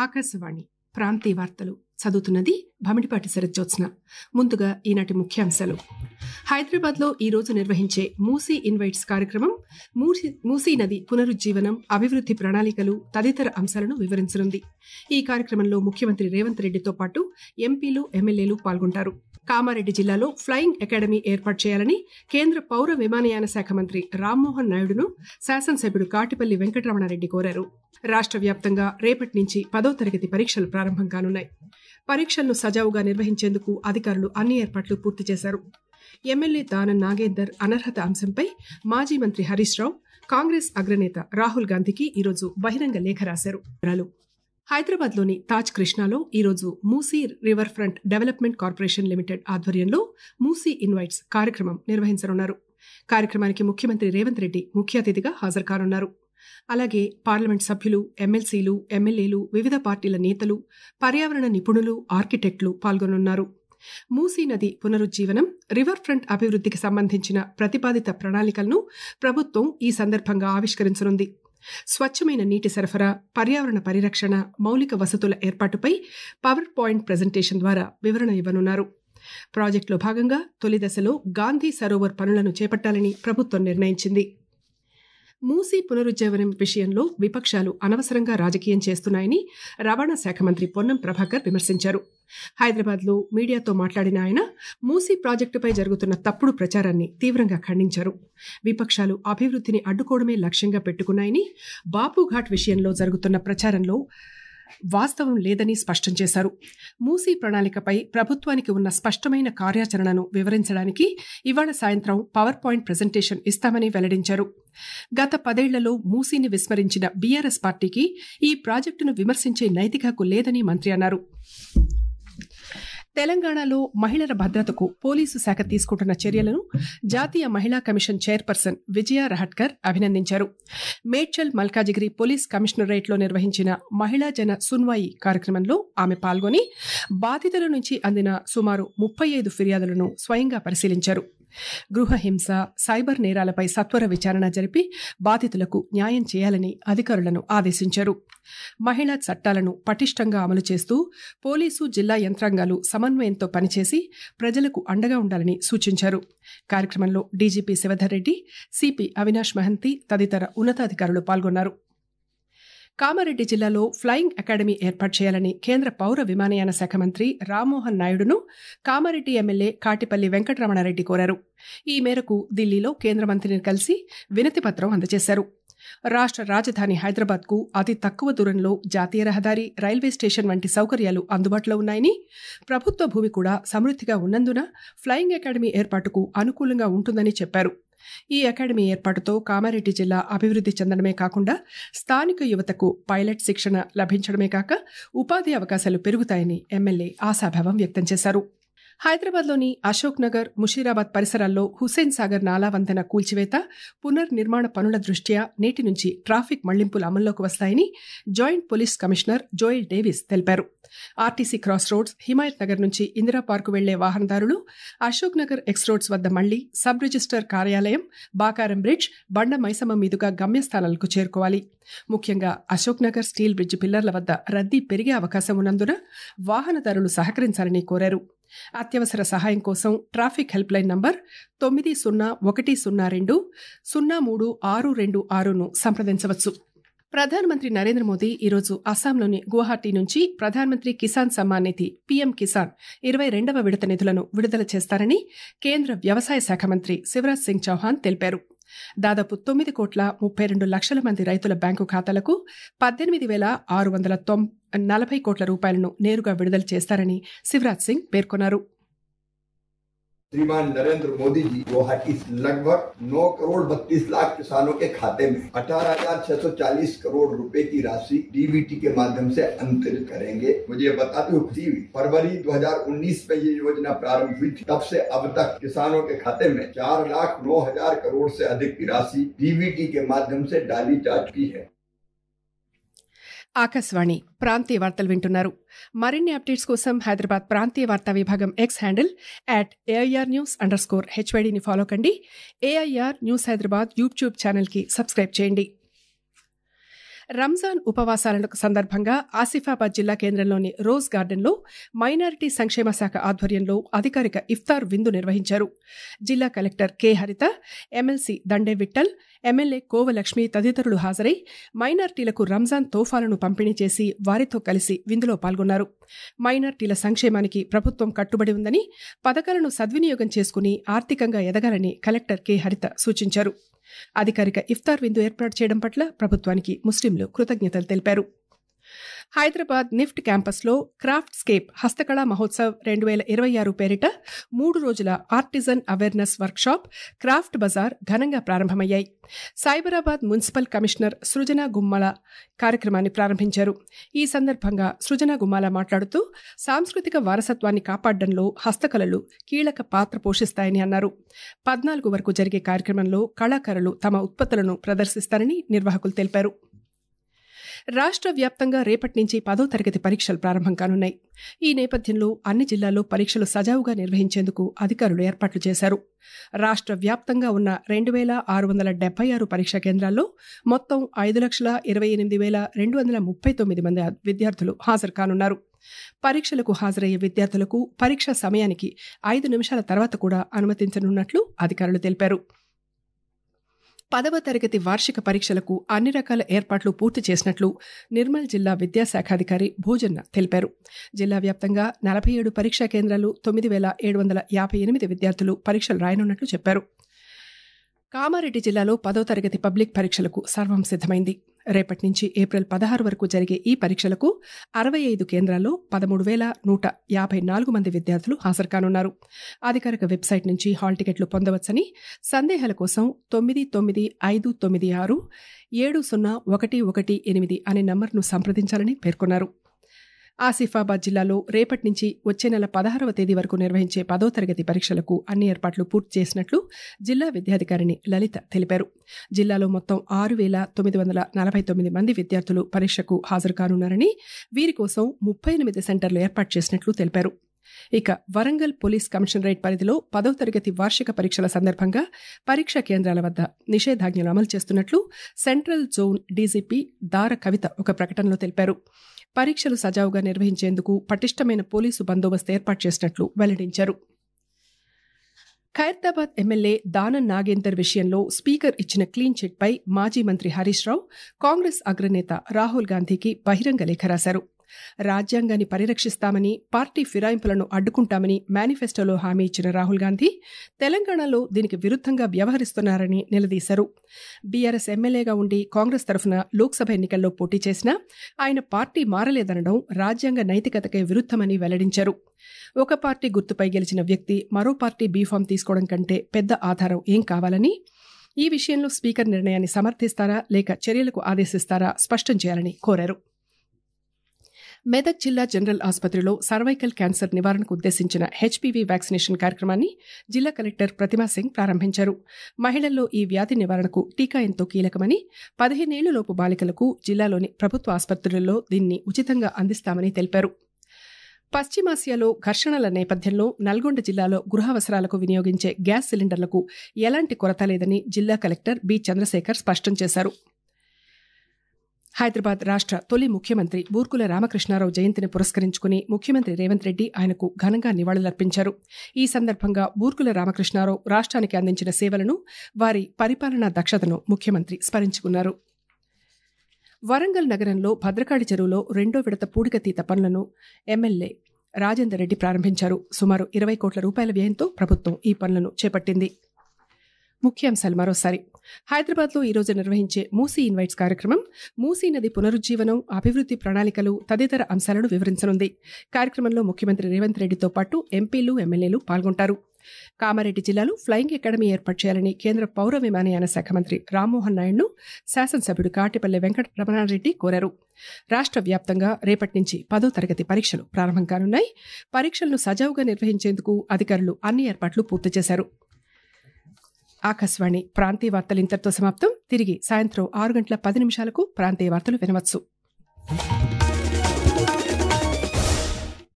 ఆకాశవాణి ప్రాంతీయ వార్తలు చదువుతున్నది భమిడిపాటి శరజ్జోత్స్న ముందుగా ఈనాటి ముఖ్యాంశాలు హైదరాబాద్ లో ఈ రోజు నిర్వహించే మూసీ ఇన్వైట్స్ కార్యక్రమం మూసీ మూసీ నది పునరుజ్జీవనం అభివృద్ది ప్రణాళికలు తదితర అంశాలను వివరించనుంది ఈ కార్యక్రమంలో ముఖ్యమంత్రి రేవంత్ రెడ్డితో పాటు ఎంపీలు ఎమ్మెల్యేలు పాల్గొంటారు కామారెడ్డి జిల్లాలో ఫ్లయింగ్ అకాడమీ ఏర్పాటు చేయాలని కేంద్ర పౌర విమానయాన శాఖ మంత్రి రామ్మోహన్ నాయుడును శాసనసభ్యుడు కాటిపల్లి వెంకటరమణారెడ్డి కోరారు రాష్ట్ర వ్యాప్తంగా రేపటి నుంచి పదో తరగతి పరీక్షలు ప్రారంభం కానున్నాయి పరీక్షలను సజావుగా నిర్వహించేందుకు అధికారులు అన్ని ఏర్పాట్లు పూర్తి చేశారు ఎమ్మెల్యే దానం నాగేందర్ అనర్హత అంశంపై మాజీ మంత్రి హరీష్ రావు కాంగ్రెస్ అగ్రనేత రాహుల్ గాంధీకి ఈరోజు బహిరంగ లేఖ రాశారు హైదరాబాద్ లోని తాజ్ కృష్ణాలో ఈరోజు Musi river front development corporation limited ఆధ్వర్యంలో మూసీ ఇన్వైట్స్ కార్యక్రమం నిర్వహించనున్నారు కార్యక్రమానికి ముఖ్యమంత్రి రేవంత్ రెడ్డి ముఖ్య అతిథిగా హాజరు కానున్నారు అలాగే పార్లమెంట్ సభ్యులు ఎమ్మెల్సీలు ఎమ్మెల్యేలు వివిధ పార్టీల నేతలు పర్యావరణ నిపుణులు ఆర్కిటెక్టులు పాల్గొనున్నారు మూసీ నది పునరుజ్జీవనం రివర్ ఫ్రంట్ అభివృద్ధికి సంబంధించిన ప్రతిపాదిత ప్రణాళికలను ప్రభుత్వం ఈ సందర్భంగా ఆవిష్కరించనుంది స్వచ్ఛమైన నీటి సరఫరా పర్యావరణ పరిరక్షణ మౌలిక వసతుల ఏర్పాటుపై పవర్ పాయింట్ ప్రజెంటేషన్ ద్వారా వివరణ ఇవ్వనున్నారు ప్రాజెక్టులో భాగంగా తొలి దశలో గాంధీ సరోవర్ పనులను చేపట్టాలని ప్రభుత్వం నిర్ణయించింది మూసీ పునరుజ్జీవనం విషయంలో విపక్షాలు అనవసరంగా రాజకీయం చేస్తున్నాయని రవాణా శాఖ మంత్రి పొన్నం ప్రభాకర్ విమర్శించారు హైదరాబాద్ లో మీడియాతో మాట్లాడిన ఆయన మూసీ ప్రాజెక్టుపై జరుగుతున్న తప్పుడు ప్రచారాన్ని తీవ్రంగా ఖండించారు విపక్షాలు అభివృద్ధిని అడ్డుకోవడమే లక్ష్యంగా పెట్టుకున్నాయని బాపుఘాట్ విషయంలో జరుగుతున్న ప్రచారంలో వాస్తవం లేదని స్పష్టం చేశారు మూసీ ప్రణాళికపై ప్రభుత్వానికి ఉన్న స్పష్టమైన కార్యాచరణను వివరించడానికి ఇవాళ సాయంత్రం పవర్ పాయింట్ ప్రజెంటేషన్ ఇస్తామని వెల్లడించారు గత పదేళ్లలో మూసీని విస్మరించిన బీఆర్ఎస్ పార్టీకి ఈ ప్రాజెక్టును విమర్శించే నైతిక హక్కు లేదని మంత్రి అన్నారు తెలంగాణలో మహిళల భద్రతకు పోలీసు శాఖ తీసుకుంటున్న చర్యలను జాతీయ మహిళా కమిషన్ చైర్పర్సన్ విజయ రహట్కర్ అభినందించారు మేడ్చల్ మల్కాజిగిరి పోలీస్ కమిషనరేట్లో నిర్వహించిన మహిళా జన సున్వాయి కార్యక్రమంలో ఆమె పాల్గొని బాధితుల నుంచి అందిన సుమారు ముప్పై ఐదు ఫిర్యాదులను స్వయంగా పరిశీలించారు గృహ హింస సైబర్ నేరాలపై సత్వర విచారణ జరిపి బాధితులకు న్యాయం చేయాలని అధికారులను ఆదేశించారు మహిళా చట్టాలను పటిష్టంగా అమలు చేస్తూ పోలీసు జిల్లా యంత్రాంగాలు సమన్వయంతో పనిచేసి ప్రజలకు అండగా ఉండాలని సూచించారు కార్యక్రమంలో డీజీపీ శివధర్ రెడ్డి సిపి అవినాష్ మహంతి తదితర ఉన్నతాధికారులు పాల్గొన్నారు కామారెడ్డి జిల్లాలో ఫ్లయింగ్ అకాడమీ ఏర్పాటు చేయాలని కేంద్ర పౌర విమానయాన శాఖ మంత్రి రామ్మోహన్ నాయుడును కామారెడ్డి ఎమ్మెల్యే కాటిపల్లి వెంకటరమణారెడ్డి కోరారు ఈ మేరకు ఢిల్లీలో కేంద్ర మంత్రిని కలిసి వినతి పత్రం అందజేశారు రాష్ట్ర రాజధాని హైదరాబాద్ కు అతి తక్కువ దూరంలో జాతీయ రహదారి రైల్వే స్టేషన్ వంటి సౌకర్యాలు అందుబాటులో ఉన్నాయని ప్రభుత్వ భూమి కూడా సమృద్ధిగా ఉన్నందున ఫ్లయింగ్ అకాడమీ ఏర్పాటుకు అనుకూలంగా ఉంటుందని చెప్పారు ఈ అకాడమీ ఏర్పాటుతో కామారెడ్డి జిల్లా అభివృద్ధి చెందడమే కాకుండా స్థానిక యువతకు పైలట్ శిక్షణ లభించడమే కాక ఉపాధి అవకాశాలు పెరుగుతాయని ఎమ్మెల్యే ఆశాభావం వ్యక్తం చేశారు హైదరాబాద్లోని అశోక్ నగర్ ముషీరాబాద్ పరిసరాల్లో హుస్సేన్ సాగర్ నాలా వంతెన కూల్చివేత పునర్నిర్మాణ పనుల దృష్ట్యా నేటి నుంచి ట్రాఫిక్ మళ్లింపులు అమల్లోకి వస్తాయని joint police commissioner Joel Davis తెలిపారు RTC cross roads Himayat Nagar నుంచి ఇందిరా పార్కు వెళ్లే వాహనదారులు అశోక్ నగర్ ఎక్స్ రోడ్స్ వద్ద మళ్లీ సబ్ రిజిస్టర్ కార్యాలయం బాకారం బ్రిడ్జ్ బండ మైసమ్మ మీదుగా గమ్యస్థానాలకు చేరుకోవాలి ముఖ్యంగా అశోక్ నగర్ స్టీల్ బ్రిడ్జ్ పిల్లర్ల వద్ద రద్దీ పెరిగే అవకాశం ఉన్నందున వాహనదారులు సహకరించాలని కోరారు అత్యవసర సహాయం కోసం ట్రాఫిక్ హెల్ప్ లైన్ నంబర్ తొమ్మిది సున్నా ఒకటి సున్నా రెండు సున్నా మూడు ఆరు రెండు ఆరును సంప్రదించవచ్చు ప్రధానమంత్రి నరేంద్ర మోదీ ఈరోజు అస్సాంలోని గువాహటి నుంచి ప్రధానమంత్రి కిసాన్ సమ్మాన్ నిధి పీఎం కిసాన్ ఇరవై రెండవ విడత నిధులను విడుదల చేస్తారని కేంద్ర వ్యవసాయ శాఖ మంత్రి శివరాజ్ సింగ్ చౌహాన్ తెలిపారు దాదాపు తొమ్మిది కోట్ల ముప్పై రెండు లక్షల మంది రైతుల బ్యాంకు ఖాతాలకు పద్దెనిమిది వేల ఆరు వందల తొం నలభై కోట్ల రూపాయలను నేరుగా విడుదల చేస్తారని శివరాజ్ సింగ్ పేర్కొన్నారు श्रीमान नरेंद्र मोदी जी गुवाहाटी लगभग 9 करोड़ 32 लाख किसानों के खाते में 18,640 करोड़ रुपए की राशि डीबीटी के माध्यम से अंतरित करेंगे मुझे ये बताते हुए खुशी हुई फरवरी 2019 में ये योजना प्रारंभ हुई थी तब से अब तक किसानों के खाते में चार लाख नौ हजार करोड़ से अधिक की राशि डीबीटी के माध्यम से डाली जा चुकी है ఆకాశవాణి ప్రాంతీయ వార్తలు వింటున్నారు మరిన్ని అప్డేట్స్ కోసం హైదరాబాద్ ప్రాంతీయ వార్తా విభాగం X handle at AIR news under score హెచ్వైడిని ఫాలో కండి ఏఐఆర్ న్యూస్ హైదరాబాద్ యూట్యూబ్ ఛానల్కి సబ్స్క్రైబ్ చేయండి రంజాన్ ఉపవాసాల సందర్భంగా ఆసిఫాబాద్ జిల్లా కేంద్రంలోని రోజ్ గార్డెన్లో మైనారిటీ సంక్షేమ శాఖ ఆధ్వర్యంలో అధికారిక ఇఫ్తార్ విందు నిర్వహించారు జిల్లా collector K Haritha MLC Dande Vittal MLA Kova Lakshmi తదితరులు హాజరై మైనార్టీలకు రంజాన్ తోఫాలను పంపిణీ చేసి వారితో కలిసి విందులో పాల్గొన్నారు మైనార్టీల సంక్షేమానికి ప్రభుత్వం కట్టుబడి ఉందని పథకాలను సద్వినియోగం చేసుకుని ఆర్థికంగా ఎదగాలని కలెక్టర్ కె హరిత సూచించారు అధికారిక ఇఫ్తార్ విందు ఏర్పాటు చేయడం పట్ల ప్రభుత్వానికి ముస్లింలు కృతజ్ఞతలు తెలిపారు హైదరాబాద్ నిఫ్ట్ క్యాంపస్లో క్రాఫ్ట్ స్కేప్ హస్తకళా మహోత్సవ్ రెండు వేల ఇరవై ఆరు పేరిట మూడు రోజుల artisan awareness workshop craft bazaar ఘనంగా ప్రారంభమయ్యాయి సైబరాబాద్ మున్సిపల్ కమిషనర్ సృజన గుమ్మల కార్యక్రమాన్ని ప్రారంభించారు ఈ సందర్భంగా సృజన గుమ్మాల మాట్లాడుతూ సాంస్కృతిక వారసత్వాన్ని కాపాడడంలో హస్తకళలు కీలక పాత్ర పోషిస్తాయని అన్నారు పద్నాలుగు వరకు జరిగే కార్యక్రమంలో కళాకారులు తమ ఉత్పత్తులను ప్రదర్శిస్తారని నిర్వాహకులు తెలిపారు రాష్ట్ర వ్యాప్తంగా రేపటి నుంచి పదో తరగతి పరీక్షలు ప్రారంభం కానున్నాయి ఈ నేపథ్యంలో అన్ని జిల్లాల్లో పరీక్షలు సజావుగా నిర్వహించేందుకు అధికారులు ఏర్పాట్లు చేశారు రాష్ట్ర వ్యాప్తంగా ఉన్న రెండు వేల ఆరు వందల డెబ్బై ఆరు పరీక్షా కేంద్రాల్లో మొత్తం ఐదు లక్షల ఇరవై ఎనిమిది వేల రెండు వందల ముప్పై తొమ్మిది మంది విద్యార్థులు హాజరు కానున్నారు పరీక్షలకు హాజరయ్యే విద్యార్థులకు పరీక్ష సమయానికి ఐదు నిమిషాల తర్వాత కూడా అనుమతించనున్నట్లు అధికారులు తెలిపారు పదవ తరగతి వార్షిక పరీక్షలకు అన్ని రకాల ఏర్పాట్లు పూర్తి చేసినట్లు నిర్మల్ జిల్లా విద్యాశాఖాధికారి భోజన్న తెలిపారు జిల్లా వ్యాప్తంగా నలభై ఏడు పరీక్షా కేంద్రాలు తొమ్మిది వేల ఏడు వందల యాభై ఎనిమిది విద్యార్థులు పరీక్షలు రాయనున్నట్లు చెప్పారు కామారెడ్డి జిల్లాలో పదో తరగతి పబ్లిక్ పరీక్షలకు సర్వం సిద్దమైంది రేపటి నుంచి ఏప్రిల్ పదహారు వరకు జరిగే ఈ పరీక్షలకు అరవై ఐదు కేంద్రాల్లో పదమూడు వేల నూట యాభై నాలుగు మంది విద్యార్థులు హాజరు కానున్నారు అధికారిక వెబ్సైట్ నుంచి హాల్ టికెట్లు పొందవచ్చని సందేహాల కోసం తొమ్మిది తొమ్మిది ఐదు తొమ్మిది ఆరు ఏడు సున్నా ఒకటి ఒకటి ఎనిమిది అనే నంబర్ను సంప్రదించాలని పేర్కొన్నారు ఆసిఫాబాద్ జిల్లాలో రేపటి నుంచి వచ్చే నెల పదహారవ తేదీ వరకు నిర్వహించే పదో తరగతి పరీక్షలకు అన్ని ఏర్పాట్లు పూర్తి చేసినట్లు జిల్లా విద్యాధికారిని లలిత తెలిపారు జిల్లాలో మొత్తం ఆరు వేల తొమ్మిది వందల నలభై తొమ్మిది మంది విద్యార్థులు పరీక్షకు హాజరు కానున్నారని వీరి కోసం ముప్పై ఎనిమిది సెంటర్లు ఏర్పాటు చేసినట్లు తెలిపారు ఇక వరంగల్ పోలీస్ కమిషనరేట్ పరిధిలో పదో తరగతి వార్షిక పరీక్షల సందర్భంగా పరీక్షా కేంద్రాల వద్ద నిషేధాజ్ఞలు అమలు చేస్తున్నట్లు సెంట్రల్ జోన్ డీజీపీ దార కవిత ఒక ప్రకటనలో తెలిపారు పరీక్షలు సజావుగా నిర్వహించేందుకు పటిష్టమైన పోలీసు బందోబస్తు ఏర్పాటు చేసినట్లు వెల్లడించారు ఖైరతాబాద్ ఎమ్మెల్యే దానం నాగేందర్ విషయంలో స్పీకర్ ఇచ్చిన క్లీన్ చిట్ పై మాజీ మంత్రి హరీష్ రావు కాంగ్రెస్ అగ్రనేత రాహుల్ గాంధీకి బహిరంగ లేఖ రాశారు రాజ్యాంగాన్ని పరిరక్షిస్తామని పార్టీ ఫిరాయింపులను అడ్డుకుంటామని మేనిఫెస్టోలో హామీ ఇచ్చిన రాహుల్ గాంధీ తెలంగాణలో దీనికి విరుద్ధంగా వ్యవహరిస్తున్నారని నిలదీశారు బీఆర్ఎస్ ఎమ్మెల్యేగా ఉండి కాంగ్రెస్ తరఫున లోక్సభ ఎన్నికల్లో పోటీ చేసినా ఆయన పార్టీ మారలేదనడం రాజ్యాంగ నైతికతకే విరుద్ధమని వెల్లడించారు ఒక పార్టీ గుర్తుపై గెలిచిన వ్యక్తి మరో పార్టీ బీఫామ్ తీసుకోవడం కంటే పెద్ద ఆధారం ఏం కావాలని ఈ విషయంలో స్పీకర్ నిర్ణయాన్ని సమర్థిస్తారా లేక చర్యలకు ఆదేశిస్తారా స్పష్టం చేయాలని కోరారు మెదక్ జిల్లా జనరల్ ఆసుపత్రిలో సర్వైకల్ క్యాన్సర్ నివారణకు ఉద్దేశించిన హెచ్పీవీ వ్యాక్సినేషన్ కార్యక్రమాన్ని జిల్లా కలెక్టర్ ప్రతిమా సింగ్ ప్రారంభించారు మహిళల్లో ఈ వ్యాధి నివారణకు టీకా ఎంతో కీలకమని పదిహేనేళ్లలోపు బాలికలకు జిల్లాలోని ప్రభుత్వ ఆసుపత్రులలో దీన్ని ఉచితంగా అందిస్తామని తెలిపారు పశ్చిమాసియాలో ఘర్షణల నేపథ్యంలో నల్గొండ జిల్లాలో గృహావసరాలకు వినియోగించే గ్యాస్ సిలిండర్లకు ఎలాంటి కొరత లేదని జిల్లా కలెక్టర్ బి చంద్రశేఖర్ స్పష్టం చేశారు హైదరాబాద్ రాష్ట్ర తొలి ముఖ్యమంత్రి బూర్కుల రామకృష్ణారావు జయంతిని పురస్కరించుకుని ముఖ్యమంత్రి రేవంత్ రెడ్డి ఆయనకు ఘనంగా నివాళులర్పించారు ఈ సందర్భంగా బూర్కుల రామకృష్ణారావు రాష్ట్రానికి అందించిన సేవలను వారి పరిపాలనా దక్షతను ముఖ్యమంత్రి స్మరించుకున్నారు వరంగల్ నగరంలో భద్రకాళి చెరువులో రెండో విడత పూడికతీత పనులను ఎమ్మెల్యే రాజేందర్ రెడ్డి ప్రారంభించారు సుమారు ఇరవై కోట్ల రూపాయల వ్యయంతో ప్రభుత్వం ఈ పనులను చేపట్టింది ముఖ్యాంశాలు మరోసారి హైదరాబాద్లో ఈరోజు నిర్వహించే మూసీ ఇన్వైట్స్ కార్యక్రమం మూసీ నది పునరుజ్జీవనం అభివృద్ది ప్రణాళికలు తదితర అంశాలను వివరించనుంది కార్యక్రమంలో ముఖ్యమంత్రి రేవంత్ రెడ్డితో పాటు ఎంపీలు ఎమ్మెల్యేలు పాల్గొంటారు కామారెడ్డి జిల్లాలో ఫ్లయింగ్ అకాడమీ ఏర్పాటు చేయాలని కేంద్ర పౌర విమానయాన శాఖ మంత్రి రామ్మోహన్ నాయుడును శాసనసభ్యుడు కాటిపల్లి వెంకట రమణారెడ్డి కోరారు రాష్ట్ర వ్యాప్తంగా రేపటి నుంచి పదో తరగతి పరీక్షలు ప్రారంభం కానున్నాయి పరీక్షలను సజావుగా నిర్వహించేందుకు అధికారులు అన్ని ఏర్పాట్లు పూర్తి చేశారు ఆకాశవాణి ప్రాంతీయ వార్తలు ఇంతటితో సమాప్తం తిరిగి సాయంత్రం ఆరు గంటల పది నిమిషాలకు ప్రాంతీయ వార్తలు వినవచ్చు